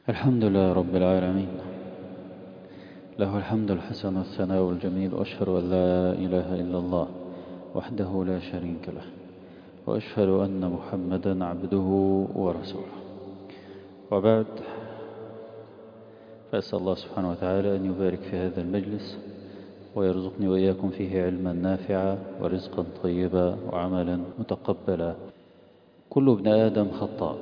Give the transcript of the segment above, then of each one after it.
الحمد لله رب العالمين له الحمد الحسن والثناء الجميل وأشهد أن لا إله إلا الله وحده لا شريك له وأشهد أن محمدا عبده ورسوله وبعد فأسأل الله سبحانه وتعالى أن يبارك في هذا المجلس ويرزقني وإياكم فيه علما نافعا ورزقا طيبا وعملا متقبلا كل ابن آدم خطاء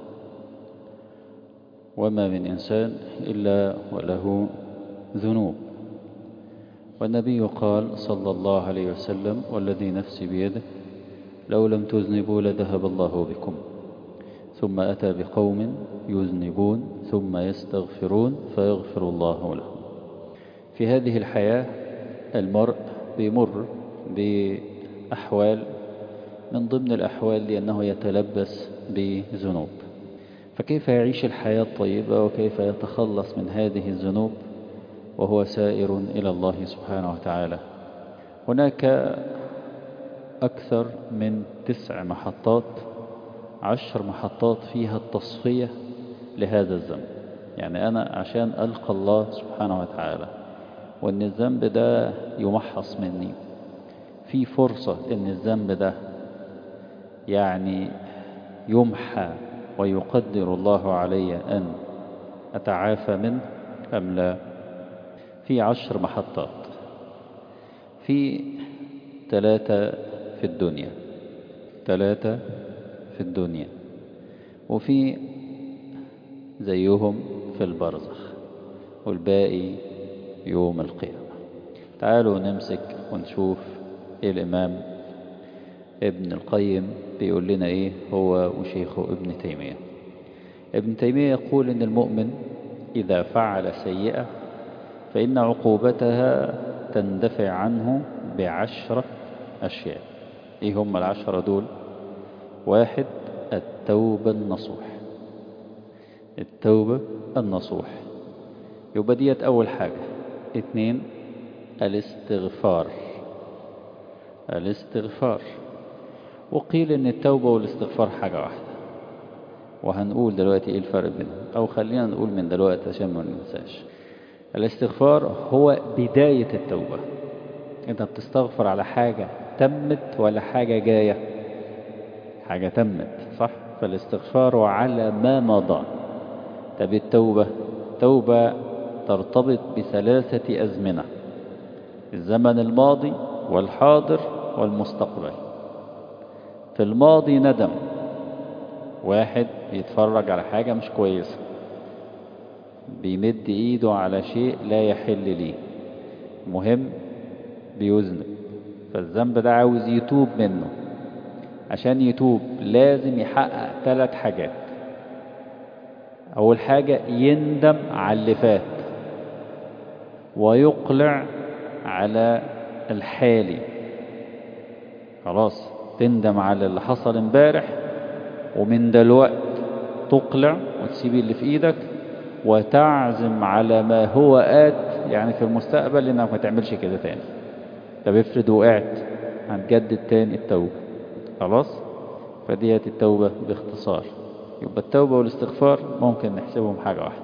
وما من إنسان إلا وله ذنوب والنبي قال صلى الله عليه وسلم والذي نفسي بيده لو لم تذنبوا لذهب الله بكم ثم أتى بقوم يذنبون ثم يستغفرون فيغفر الله لهم في هذه الحياة المرء بيمر بأحوال من ضمن الأحوال لأنه يتلبس بذنوب فكيف يعيش الحياة الطيبة وكيف يتخلص من هذه الذنوب وهو سائر إلى الله سبحانه وتعالى هناك أكثر من تسع محطات عشر محطات فيها التصفية لهذا الذنب يعني أنا عشان ألقى الله سبحانه وتعالى وأن الذنب ده يمحص مني في فرصة أن الذنب ده يعني يمحى ويقدر الله علي أن أتعافى منه أم لا في عشر محطات في ثلاثة في الدنيا ثلاثة في الدنيا وفي زيهم في البرزخ والباقي يوم القيامة تعالوا نمسك ونشوف إيه الإمام ابن القيم بيقول لنا إيه هو وشيخه ابن تيمية ابن تيمية يقول إن المؤمن إذا فعل سيئة فإن عقوبتها تندفع عنه بعشرة أشياء إيه هم العشرة دول واحد التوبة النصوح التوبة النصوح يبقى ديت أول حاجة اتنين الاستغفار الاستغفار وقيل ان التوبة والاستغفار حاجة واحدة وهنقول دلوقتي ايه الفرق بينهم او خلينا نقول من دلوقتي عشان ما ننساش الاستغفار هو بداية التوبة انت بتستغفر على حاجة تمت ولا حاجة جاية حاجة تمت صح فالاستغفار على ما مضى طب التوبة توبة ترتبط بثلاثة أزمنة الزمن الماضي والحاضر والمستقبل في الماضي ندم واحد بيتفرج على حاجة مش كويسة بيمد ايده على شيء لا يحل ليه مهم بيذنب فالذنب ده عاوز يتوب منه عشان يتوب لازم يحقق ثلاث حاجات أول حاجة يندم على اللي فات ويقلع على الحالي خلاص تندم على اللي حصل امبارح ومن دلوقت تقلع وتسيب اللي في ايدك وتعزم على ما هو آت يعني في المستقبل انك ما تعملش كده تاني طب افرض وقعت هتجدد تاني التوبة خلاص فديت التوبة باختصار يبقى التوبة والاستغفار ممكن نحسبهم حاجة واحدة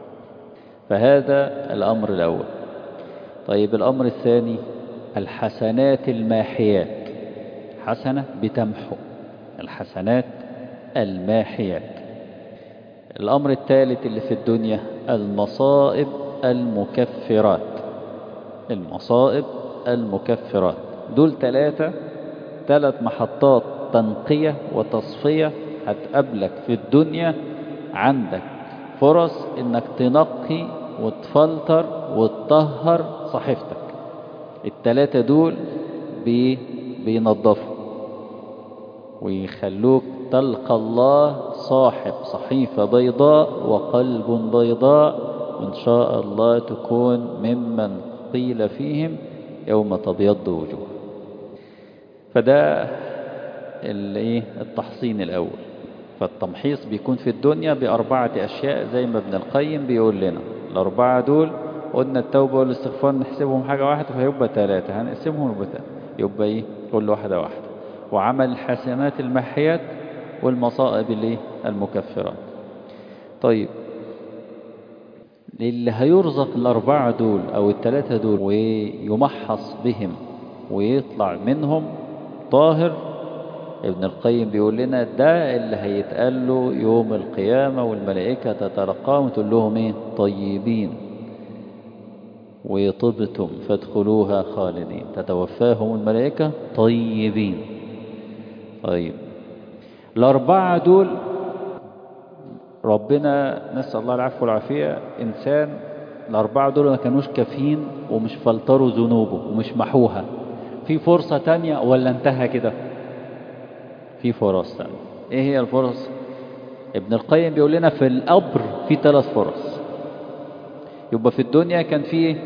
فهذا الأمر الأول طيب الأمر الثاني الحسنات الماحيات حسنة بتمحو الحسنات الماحيات الأمر الثالث اللي في الدنيا المصائب المكفرات المصائب المكفرات دول ثلاثة ثلاث محطات تنقية وتصفية هتقابلك في الدنيا عندك فرص انك تنقي وتفلتر وتطهر صحيفتك التلاتة دول بي بينظفوا ويخلوك تلقى الله صاحب صحيفة بيضاء وقلب بيضاء وإن شاء الله تكون ممن قيل فيهم يوم تبيض وجوه فده الايه التحصين الأول فالتمحيص بيكون في الدنيا بأربعة أشياء زي ما ابن القيم بيقول لنا الأربعة دول قلنا التوبة والاستغفار نحسبهم حاجة واحدة فيبقى ثلاثة هنقسمهم يبقى يبقى إيه كل واحدة واحدة وعمل الحسنات المحيات والمصائب اللي المكفرات طيب اللي هيرزق الأربعة دول أو الثلاثة دول ويمحص بهم ويطلع منهم طاهر ابن القيم بيقول لنا ده اللي هيتقال له يوم القيامة والملائكة تتلقاهم وتقول لهم ايه طيبين وطبتم فادخلوها خالدين تتوفاهم الملائكة طيبين طيب الأربعة دول ربنا نسأل الله العفو والعافية إنسان الأربعة دول ما كانوش كافيين ومش فلتروا ذنوبه ومش محوها في فرصة تانية ولا انتهى كده في فرص تانية ايه هي الفرص ابن القيم بيقول لنا في القبر في ثلاث فرص يبقى في الدنيا كان في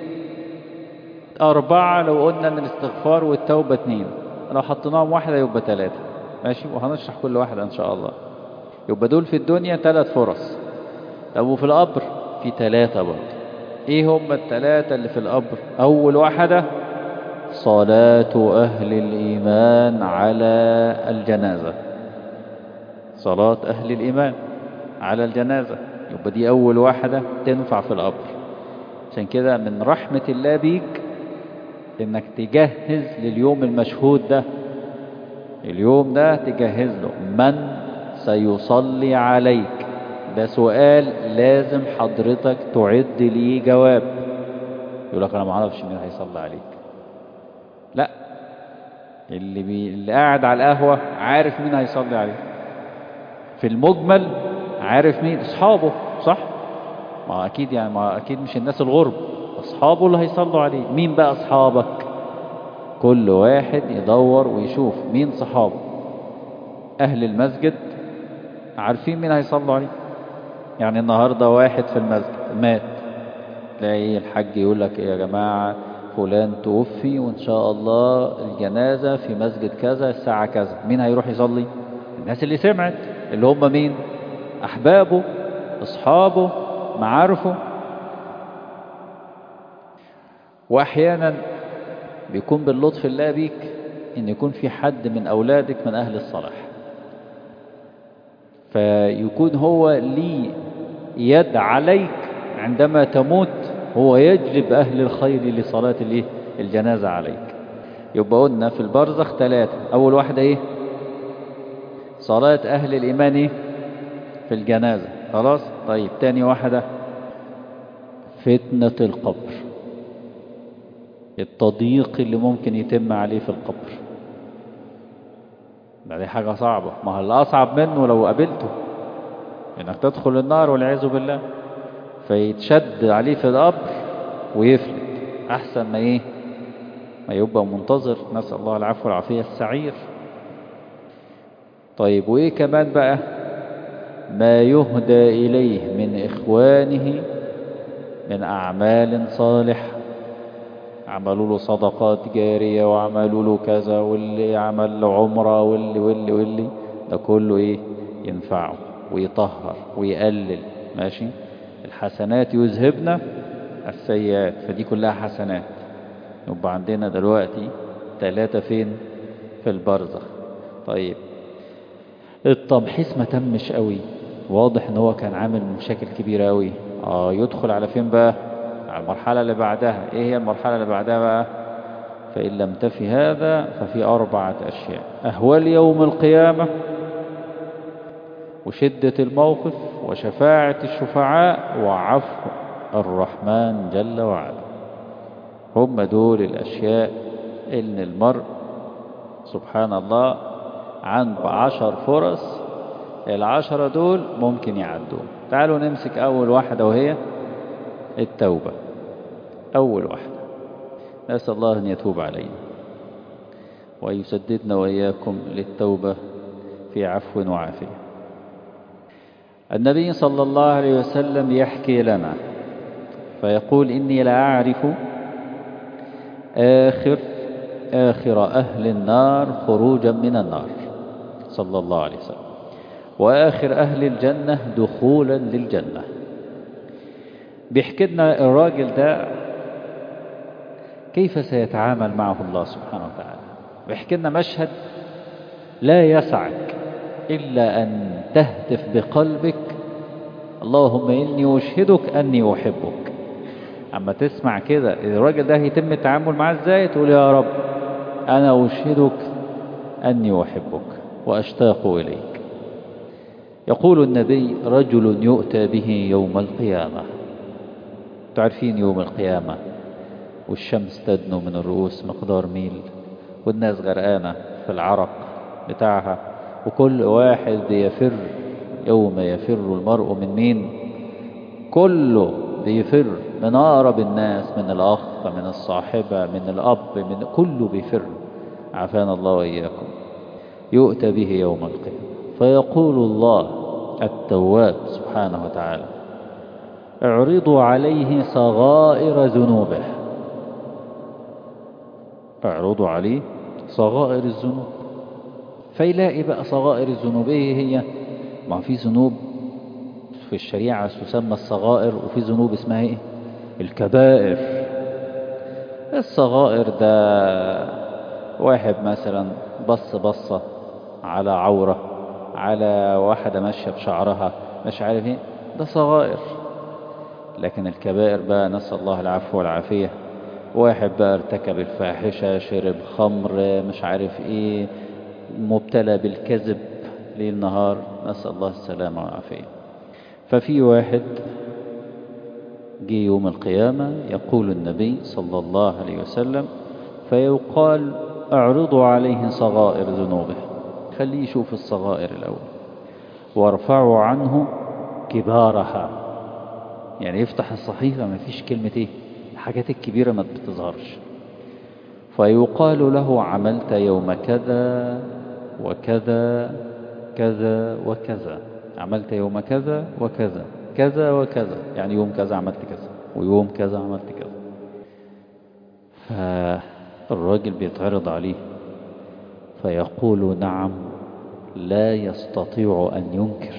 أربعة لو قلنا أن الاستغفار والتوبة اتنين لو حطيناهم واحدة يبقى ثلاثة ماشي وهنشرح كل واحدة إن شاء الله يبقى دول في الدنيا ثلاث فرص طب وفي القبر في ثلاثة برضه ايه هم الثلاثة اللي في القبر اول واحدة صلاة اهل الايمان على الجنازة صلاة اهل الايمان على الجنازة يبقى دي اول واحدة تنفع في القبر عشان كده من رحمة الله بيك انك تجهز لليوم المشهود ده اليوم ده تجهز له من سيصلي عليك ده سؤال لازم حضرتك تعد ليه جواب يقول لك انا ما اعرفش مين هيصلي عليك لا اللي, بي... اللي قاعد على القهوة عارف مين هيصلي عليه في المجمل عارف مين اصحابه صح ما اكيد يعني ما اكيد مش الناس الغرب اصحابه اللي هيصلوا عليه مين بقى اصحابك كل واحد يدور ويشوف مين صحابه اهل المسجد عارفين مين هيصلوا عليه يعني النهاردة واحد في المسجد مات تلاقي الحاج يقول لك يا جماعة فلان توفي وإن شاء الله الجنازة في مسجد كذا الساعة كذا مين هيروح يصلي الناس اللي سمعت اللي هم مين أحبابه أصحابه معارفه وأحيانا بيكون باللطف الله بيك إن يكون في حد من أولادك من أهل الصلاح فيكون هو لي يد عليك عندما تموت هو يجلب أهل الخير لصلاة الايه الجنازة عليك يبقى قلنا في البرزخ ثلاثة أول واحدة إيه صلاة أهل الإيمان إيه؟ في الجنازة خلاص طيب تاني واحدة فتنة القبر التضييق اللي ممكن يتم عليه في القبر دي حاجة صعبة ما هو اللي أصعب منه لو قابلته إنك تدخل النار والعياذ بالله فيتشد عليه في القبر ويفلت أحسن ما إيه ما يبقى منتظر نسأل الله العفو والعافية السعير طيب وإيه كمان بقى ما يهدى إليه من إخوانه من أعمال صالحة عملوا له صدقات جارية وعملوا له كذا واللي عمل له عمرة واللي واللي واللي ده كله ايه ينفعه ويطهر ويقلل ماشي الحسنات يذهبنا السيئات فدي كلها حسنات يبقى عندنا دلوقتي ثلاثة فين في البرزخ طيب التمحيص ما تمش قوي واضح ان هو كان عامل مشاكل كبيرة قوي اه يدخل على فين بقى على المرحلة اللي بعدها ايه هي المرحلة اللي بعدها بقى فإن لم تفي هذا ففي أربعة أشياء أهوال يوم القيامة وشدة الموقف وشفاعة الشفعاء وعفو الرحمن جل وعلا هم دول الأشياء إن المرء سبحان الله عنده عشر فرص العشرة دول ممكن يعدوا تعالوا نمسك أول واحدة وهي التوبة أول واحدة نسأل الله أن يتوب علينا ويسددنا وإياكم للتوبة في عفو وعافية النبي صلى الله عليه وسلم يحكي لنا فيقول إني لا أعرف آخر آخر أهل النار خروجا من النار صلى الله عليه وسلم وآخر أهل الجنة دخولا للجنة بيحكي لنا الراجل ده كيف سيتعامل معه الله سبحانه وتعالى بيحكي لنا مشهد لا يسعك إلا أن تهتف بقلبك اللهم إني أشهدك أني أحبك أما تسمع كده الراجل ده هيتم التعامل معاه إزاي تقول يا رب أنا أشهدك أني أحبك وأشتاق إليك يقول النبي رجل يؤتى به يوم القيامة تعرفين يوم القيامة والشمس تدنو من الرؤوس مقدار ميل والناس غرقانة في العرق بتاعها وكل واحد بيفر يوم يفر المرء من مين كله بيفر من أقرب الناس من الأخ من الصاحبة من الأب من كله بيفر عافانا الله وإياكم يؤتى به يوم القيامة فيقول الله التواب سبحانه وتعالى اعرضوا عليه صغائر ذنوبه اعرضوا عليه صغائر الذنوب فيلاقي بقى صغائر الذنوب ايه هي ما في ذنوب في الشريعة تسمى الصغائر وفي ذنوب اسمها ايه الكبائر الصغائر ده واحد مثلا بص بصة على عورة على واحدة ماشية بشعرها مش عارف ايه ده صغائر لكن الكبائر بقى نسأل الله العفو والعافية واحد بقى ارتكب الفاحشة شرب خمر مش عارف ايه مبتلى بالكذب ليل نهار نسأل الله السلامة والعافية ففي واحد جه يوم القيامة يقول النبي صلى الله عليه وسلم فيقال اعرضوا عليه صغائر ذنوبه خليه يشوف الصغائر الأول وارفعوا عنه كبارها يعني يفتح الصحيفة ما فيش كلمة ايه الحاجات الكبيرة ما بتظهرش فيقال له عملت يوم كذا وكذا كذا وكذا عملت يوم كذا وكذا كذا وكذا يعني يوم كذا عملت كذا ويوم كذا عملت كذا فالراجل بيتعرض عليه فيقول نعم لا يستطيع أن ينكر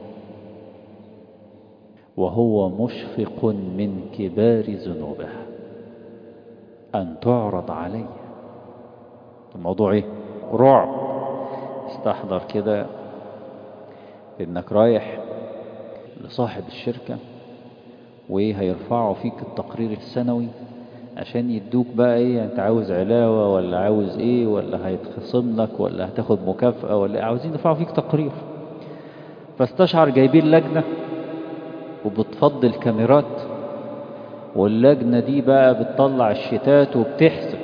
وهو مشفق من كبار ذنوبه أن تعرض عليه الموضوع ايه رعب استحضر كده انك رايح لصاحب الشركة وايه هيرفعوا فيك التقرير السنوي عشان يدوك بقى ايه انت عاوز علاوة ولا عاوز ايه ولا هيتخصم لك ولا هتاخد مكافأة ولا عاوزين يرفعوا فيك تقرير فاستشعر جايبين لجنة وبتفضي الكاميرات واللجنة دي بقى بتطلع الشتات وبتحسب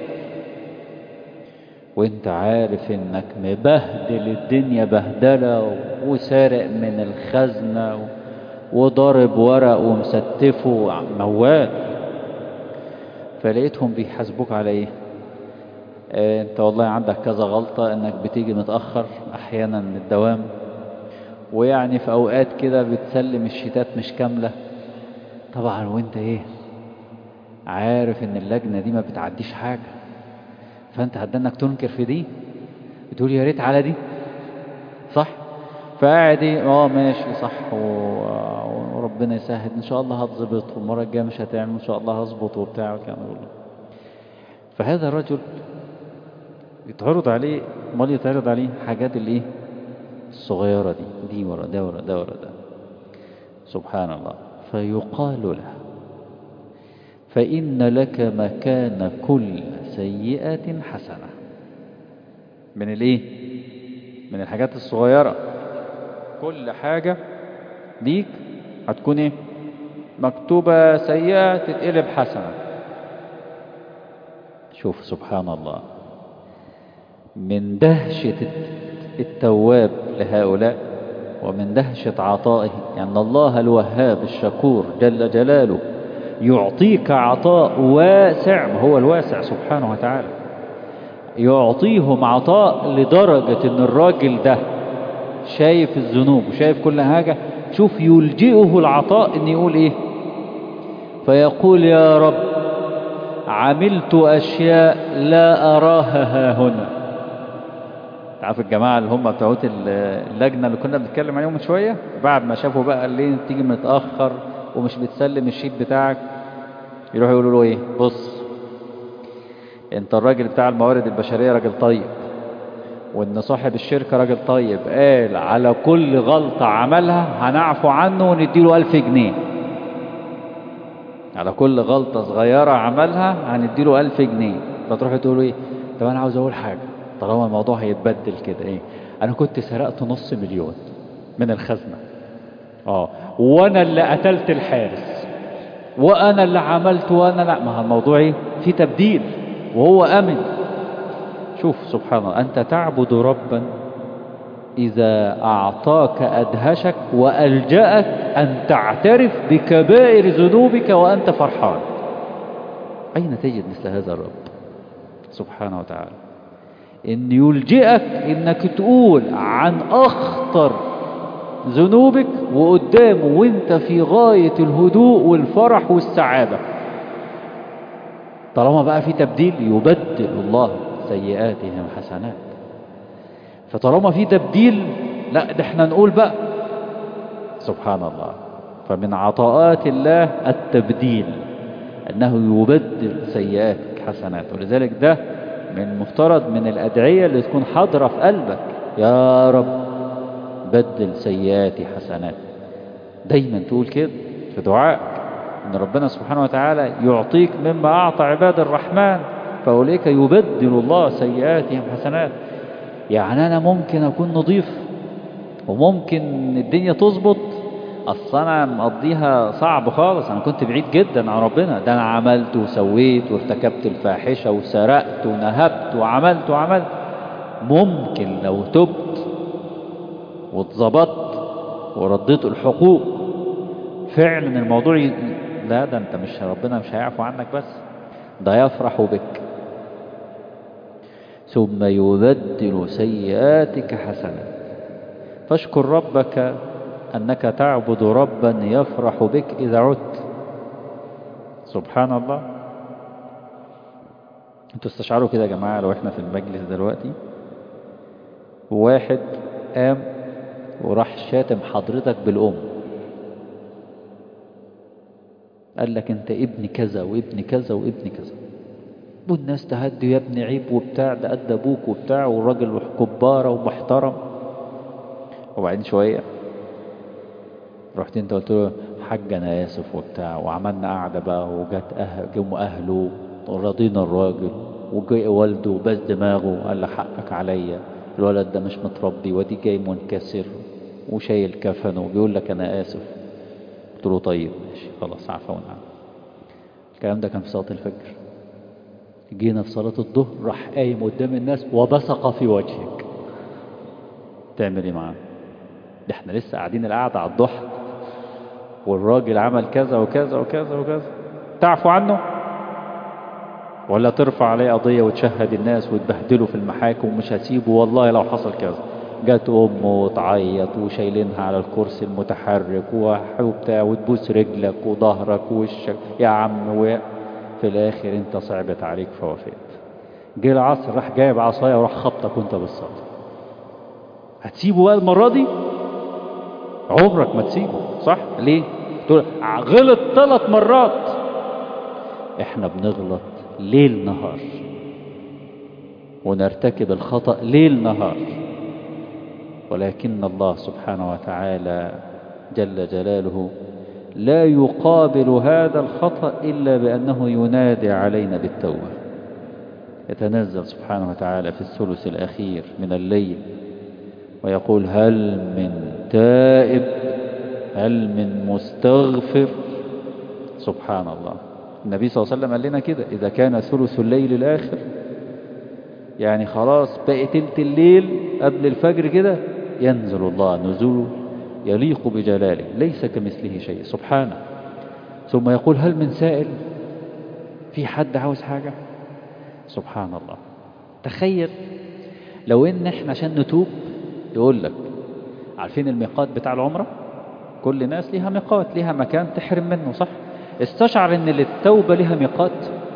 وانت عارف انك مبهدل الدنيا بهدلة وسارق من الخزنة وضارب ورق ومستفه موال فلقيتهم بيحاسبوك على ايه اه انت والله عندك كذا غلطة انك بتيجي متأخر احيانا من الدوام ويعني في اوقات كده بتسلم الشتات مش كاملة طبعا وانت ايه عارف ان اللجنة دي ما بتعديش حاجة فانت هتدنك تنكر في دي بتقول يا ريت على دي صح فقاعد ايه اه ماشي صح و... وربنا يسهل ان شاء الله هتظبط والمره الجايه مش هتعمل ان شاء الله هظبط وبتاع والكلام ده فهذا الرجل يتعرض عليه امال يتعرض عليه حاجات الايه الصغيره دي دي ورا ده ورا ده ورا ده سبحان الله فيقال له فإن لك مكان كل سيئة حسنة من الايه من الحاجات الصغيرة كل حاجة ليك هتكون ايه مكتوبة سيئة تتقلب حسنة شوف سبحان الله من دهشة التواب لهؤلاء ومن دهشة عطائه يعني الله الوهاب الشكور جل جلاله يعطيك عطاء واسع هو الواسع سبحانه وتعالى يعطيهم عطاء لدرجة ان الراجل ده شايف الذنوب وشايف كل حاجة شوف يلجئه العطاء ان يقول ايه فيقول يا رب عملت اشياء لا اراها ها هنا عارف الجماعة اللي هم بتوعت اللجنة اللي كنا بنتكلم عليهم من شوية بعد ما شافوا بقى ليه تيجي متأخر ومش بتسلم الشيت بتاعك يروحوا يقولوا له ايه بص انت الراجل بتاع الموارد البشرية راجل طيب وان صاحب الشركة راجل طيب قال على كل غلطة عملها هنعفو عنه ونديله ألف جنيه على كل غلطة صغيرة عملها هنديله ألف جنيه فتروح تقول ايه طب انا عاوز اقول حاجة طالما الموضوع هيتبدل كده ايه انا كنت سرقت نص مليون من الخزنة اه وانا اللي قتلت الحارس وانا اللي عملت وانا لا ما هو الموضوع ايه في تبديل وهو امن شوف سبحان الله انت تعبد ربا اذا اعطاك ادهشك والجاك ان تعترف بكبائر ذنوبك وانت فرحان اين تجد مثل هذا الرب سبحانه وتعالى ان يلجئك انك تقول عن اخطر ذنوبك وقدامه وانت في غاية الهدوء والفرح والسعادة طالما بقى في تبديل يبدل الله سيئاتهم حسنات فطالما في تبديل لا ده احنا نقول بقى سبحان الله فمن عطاءات الله التبديل انه يبدل سيئاتك حسنات ولذلك ده من المفترض من الادعية اللي تكون حاضرة في قلبك يا رب بدل سيئاتي حسنات دايما تقول كده في دعائك ان ربنا سبحانه وتعالى يعطيك مما اعطى عباد الرحمن فاولئك يبدل الله سيئاتهم حسنات يعني انا ممكن اكون نظيف وممكن الدنيا تظبط اصل انا مقضيها صعب خالص انا كنت بعيد جدا عن ربنا ده انا عملت وسويت وارتكبت الفاحشه وسرقت ونهبت وعملت وعملت ممكن لو تبت واتظبطت ورديت الحقوق فعلا الموضوع ي... لا ده انت مش ربنا مش هيعفو عنك بس ده يفرح بك ثم يبدل سيئاتك حسنات فاشكر ربك أنك تعبد ربا يفرح بك إذا عدت سبحان الله انتوا استشعروا كده يا جماعة لو احنا في المجلس دلوقتي واحد قام وراح شاتم حضرتك بالأم قال لك انت ابن كذا وابن كذا وابن كذا والناس تهدي يا ابن عيب وبتاع ده قد ابوك وبتاع والراجل كبارة ومحترم وبعدين شوية رحت انت قلت له حاج انا اسف وبتاع وعملنا قعدة بقى وجت أهل جم اهله ورضينا الراجل وجاي والده وبس دماغه قال له حقك عليا الولد ده مش متربي ودي جاي منكسر وشايل كفنه وبيقول لك انا اسف قلت له طيب ماشي خلاص عفوا عنه الكلام ده كان في صلاة الفجر جينا في صلاة الظهر راح قايم قدام الناس وبصق في وجهك تعمل ايه معاه ده احنا لسه قاعدين القعدة على الضحى والراجل عمل كذا وكذا وكذا وكذا تعفو عنه ولا ترفع عليه قضية وتشهد الناس وتبهدله في المحاكم ومش هسيبه والله لو حصل كذا جت أمه وتعيط وشايلينها على الكرسي المتحرك وبتاع وتبوس رجلك وظهرك ووشك يا عم و في الآخر أنت صعبت عليك فوفيت جه العصر راح جايب عصاية وراح خبطك وأنت بالصلاة هتسيبه بقى المرة دي عمرك ما تسيبه صح ليه تقول غلط ثلاث مرات احنا بنغلط ليل نهار ونرتكب الخطأ ليل نهار ولكن الله سبحانه وتعالى جل جلاله لا يقابل هذا الخطأ إلا بأنه ينادي علينا بالتوبة يتنزل سبحانه وتعالى في الثلث الأخير من الليل ويقول هل من تائب هل من مستغفر سبحان الله النبي صلى الله عليه وسلم قال لنا كده إذا كان ثلث الليل الآخر يعني خلاص بقي تلت الليل قبل الفجر كده ينزل الله نزوله يليق بجلاله ليس كمثله شيء سبحانه ثم يقول هل من سائل في حد عاوز حاجة سبحان الله تخيل لو ان احنا عشان نتوب يقول لك عارفين الميقات بتاع العمرة كل ناس ليها ميقات ليها مكان تحرم منه صح استشعر ان للتوبة ليها ميقات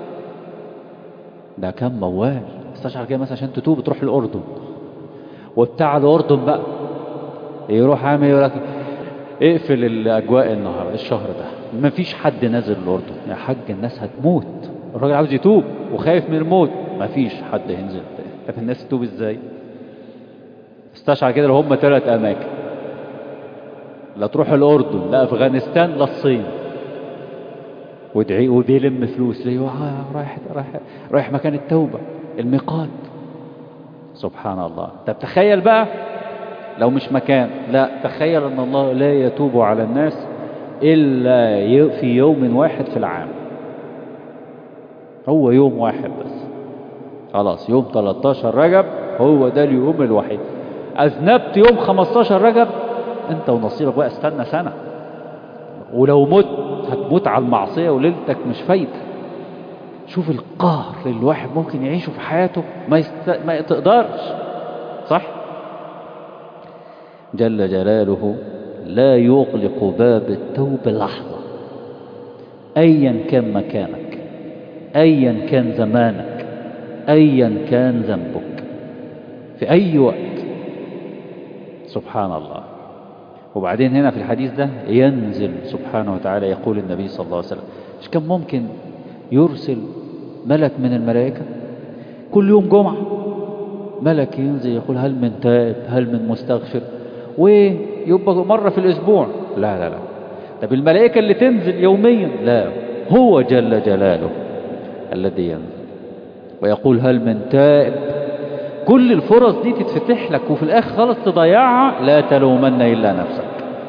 ده كان موال استشعر كده مثلا عشان تتوب تروح الأردن وبتاع الأردن بقى يروح عامل يقول لك اقفل الأجواء النهار الشهر ده ما فيش حد نازل الأردن يا حاج الناس هتموت الراجل عاوز يتوب وخايف من الموت ما فيش حد هينزل لكن الناس تتوب ازاي استشعر كده لو هم ثلاث أماكن لا تروح الأردن لا أفغانستان لا الصين وادعي وبيلم فلوس ليه رايح رايح رايح مكان التوبة الميقات سبحان الله طب تخيل بقى لو مش مكان لا تخيل أن الله لا يتوب على الناس إلا في يوم واحد في العام هو يوم واحد بس خلاص يوم 13 رجب هو ده اليوم الوحيد أذنبت يوم 15 رجب أنت ونصيبك بقى استنى سنة ولو مت هتموت على المعصية وليلتك مش فايدة شوف القهر اللي الواحد ممكن يعيشه في حياته ما, يست... ما تقدرش صح جل جلاله لا يغلق باب التوبة لحظة أيا كان مكانك أيا كان زمانك أيا كان ذنبك في أي وقت سبحان الله وبعدين هنا في الحديث ده ينزل سبحانه وتعالى يقول النبي صلى الله عليه وسلم مش كان ممكن يرسل ملك من الملائكة كل يوم جمعة ملك ينزل يقول هل من تائب هل من مستغفر ويبقى مرة في الأسبوع لا لا لا طب الملائكة اللي تنزل يوميا لا هو جل جلاله الذي ينزل ويقول هل من تائب كل الفرص دي تتفتح لك وفي الآخر خلاص تضيعها لا تلومن إلا نفسك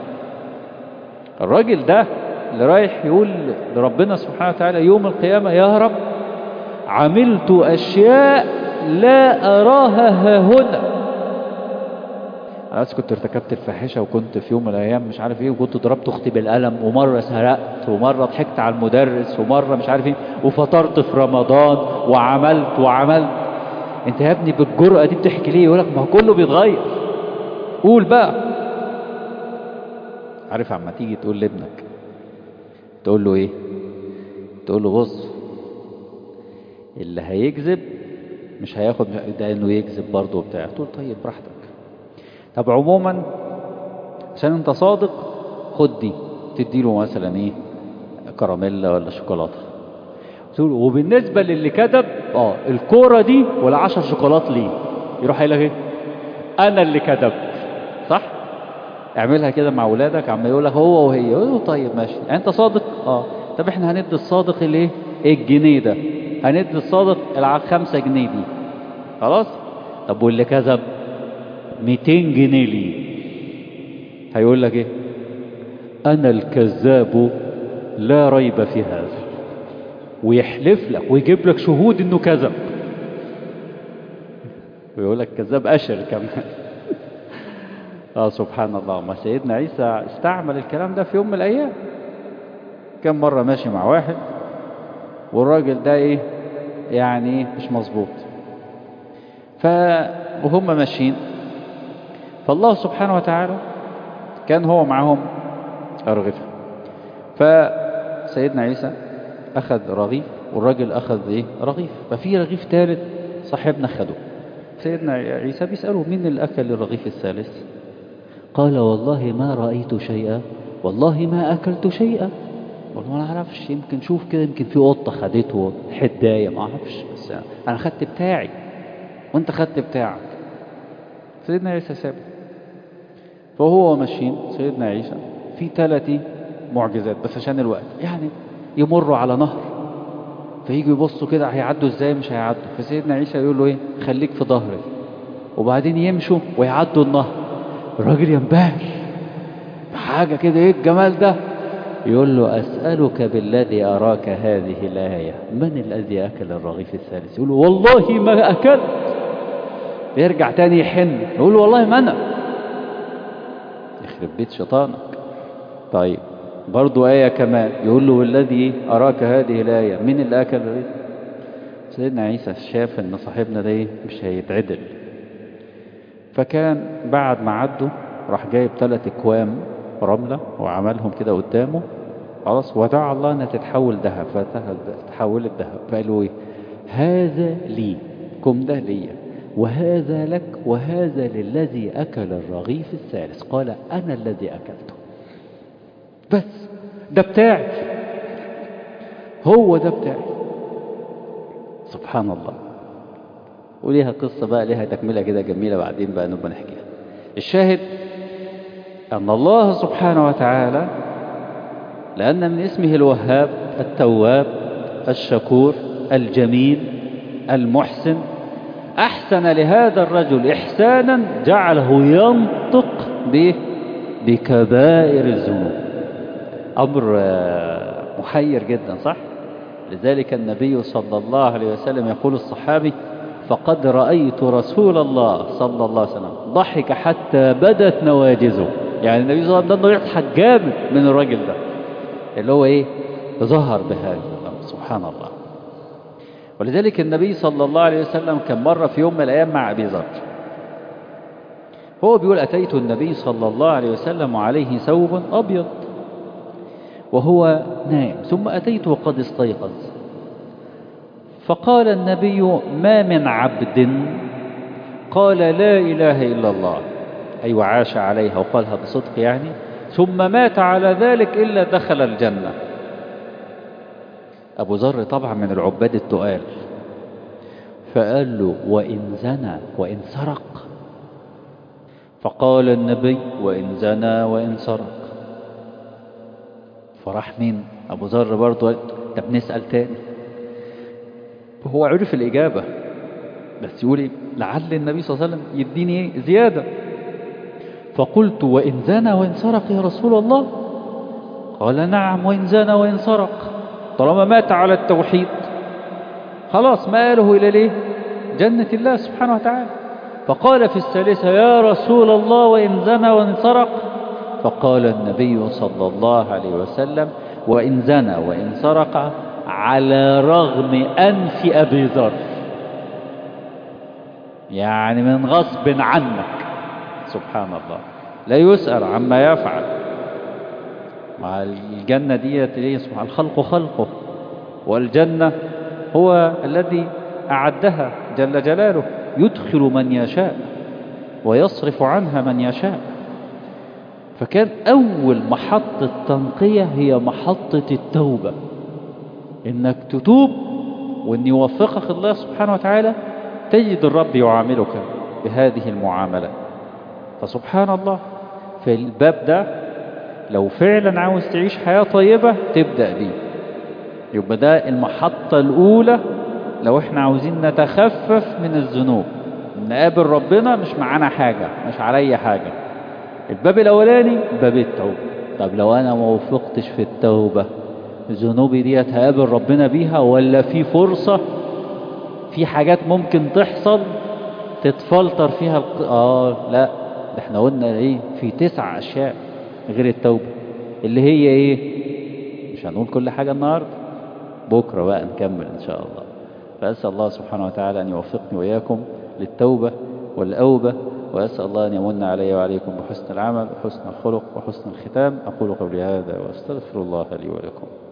الراجل ده اللي رايح يقول لربنا سبحانه وتعالى يوم القيامة يا رب عملت أشياء لا أراها ها هنا أنا بس كنت ارتكبت الفاحشة وكنت في يوم من الأيام مش عارف إيه وكنت ضربت أختي بالقلم ومرة سرقت ومرة ضحكت على المدرس ومرة مش عارف إيه وفطرت في رمضان وعملت وعملت أنت يا ابني بالجرأة دي بتحكي ليه يقول لك ما هو كله بيتغير قول بقى عارف عما تيجي تقول لابنك تقول له إيه تقول له بص اللي هيكذب مش هياخد ده انه يكذب برضه وبتاع تقول طيب براحتك طب عموما عشان انت صادق خد دي تديله مثلا ايه كراميلا ولا شوكولاته تقول وبالنسبه للي كذب اه الكوره دي ولا 10 شوكولات ليه يروح قايل لك ايه انا اللي كذبت صح اعملها كده مع اولادك عم يقول لك هو وهي يقول له طيب ماشي يعني انت صادق اه طب احنا هندي الصادق الايه الجنيه ده هندي الصادق الخمسة جنيه دي خلاص طب واللي كذب 200 جنيه ليه هيقول لك ايه انا الكذاب لا ريب في هذا ويحلف لك ويجيب لك شهود انه كذب ويقول لك كذاب اشر كمان اه سبحان الله ما سيدنا عيسى استعمل الكلام ده في يوم من الايام كم مرة ماشي مع واحد والراجل ده ايه يعني مش مظبوط ف وهم ماشيين فالله سبحانه وتعالى كان هو معهم أرغفة فسيدنا عيسى أخذ رغيف والراجل أخذ إيه رغيف ففي رغيف ثالث صاحبنا خده سيدنا عيسى بيسأله مين اللي أكل الرغيف الثالث قال والله ما رأيت شيئا والله ما أكلت شيئا والله ما اعرفش يمكن شوف كده يمكن في قطه خدته حدايه ما اعرفش بس انا خدت بتاعي وانت خدت بتاعك سيدنا عيسى سابه فهو ماشيين سيدنا عيسى في ثلاث معجزات بس عشان الوقت يعني يمروا على نهر فييجوا يبصوا كده هيعدوا ازاي مش هيعدوا فسيدنا عيسى يقول له ايه خليك في ظهري وبعدين يمشوا ويعدوا النهر الراجل ينبهر حاجه كده ايه الجمال ده يقول له أسألك بالذي أراك هذه الآية من الذي أكل الرغيف الثالث يقول له والله ما أكلت يرجع تاني يحن يقول له والله ما أنا يخرب بيت شيطانك طيب برضو آية كمان يقول له والذي أراك هذه الآية من اللي أكل الرغيف سيدنا عيسى شاف ان صاحبنا ده مش هيتعدل فكان بعد ما عدوا راح جايب ثلاث اكوام رملة وعملهم كده قدامه خلاص ودعا الله انها تتحول ذهب فتحولت ذهب فقالوا ايه هذا لي كم ده ليا وهذا لك وهذا للذي أكل الرغيف الثالث قال أنا الذي أكلته بس ده بتاعي هو ده بتاعي سبحان الله وليها قصة بقى ليها تكملة كده جميلة بعدين بقى نبقى نحكيها الشاهد أن الله سبحانه وتعالى لأن من اسمه الوهاب التواب الشكور الجميل المحسن أحسن لهذا الرجل إحسانا جعله ينطق به بكبائر الذنوب أمر محير جدا صح لذلك النبي صلى الله عليه وسلم يقول الصحابي فقد رأيت رسول الله صلى الله عليه وسلم ضحك حتى بدت نواجزه يعني النبي صلى الله عليه وسلم يضحك جامد من الراجل ده اللي هو ايه ظهر بهذا سبحان الله ولذلك النبي صلى الله عليه وسلم كان مرة في يوم من الأيام مع أبي ذر هو بيقول أتيت النبي صلى الله عليه وسلم وعليه ثوب أبيض وهو نائم ثم أتيته وقد استيقظ فقال النبي ما من عبد قال لا إله إلا الله أي وعاش عليها وقالها بصدق يعني ثم مات على ذلك إلا دخل الجنة أبو ذر طبعا من العباد التقال فقال له وإن زنى وإن سرق فقال النبي وإن زنى وإن سرق فراح مين أبو ذر برضه طب نسأل تاني هو عرف الإجابة بس يقول إيه لعل النبي صلى الله عليه وسلم يديني إيه زيادة فقلت وإن زنى وإن سرق يا رسول الله قال نعم وإن زنى وإن سرق طالما مات على التوحيد خلاص ماله إلى ليه جنة الله سبحانه وتعالى فقال في الثالثة يا رسول الله وإن زنى وإن سرق فقال النبي صلى الله عليه وسلم وإن زنى وإن سرق على رغم أنف أبي ذر يعني من غصب عنك سبحان الله لا يسأل عما يفعل مع الجنة ديت ليه سبحان الخلق خلقه والجنة هو الذي أعدها جل جلاله يدخل من يشاء ويصرف عنها من يشاء فكان أول محطة تنقية هي محطة التوبة إنك تتوب وإن يوفقك الله سبحانه وتعالى تجد الرب يعاملك بهذه المعاملة فسبحان الله في الباب ده لو فعلا عاوز تعيش حياة طيبة تبدأ بيه يبقى ده المحطة الأولى لو احنا عاوزين نتخفف من الذنوب نقابل ربنا مش معانا حاجة مش عليا حاجة الباب الأولاني باب التوبة طب لو أنا ما وفقتش في التوبة ذنوبي ديت هقابل ربنا بيها ولا في فرصة في حاجات ممكن تحصل تتفلتر فيها الق... آه لا ده احنا قلنا ايه في تسع أشياء غير التوبة اللي هي ايه مش هنقول كل حاجة النهاردة بكرة بقى نكمل ان شاء الله فأسأل الله سبحانه وتعالى أن يوفقني وإياكم للتوبة والأوبة وأسأل الله أن يمن علي وعليكم بحسن العمل وحسن الخلق وحسن الختام أقول قولي هذا وأستغفر الله لي ولكم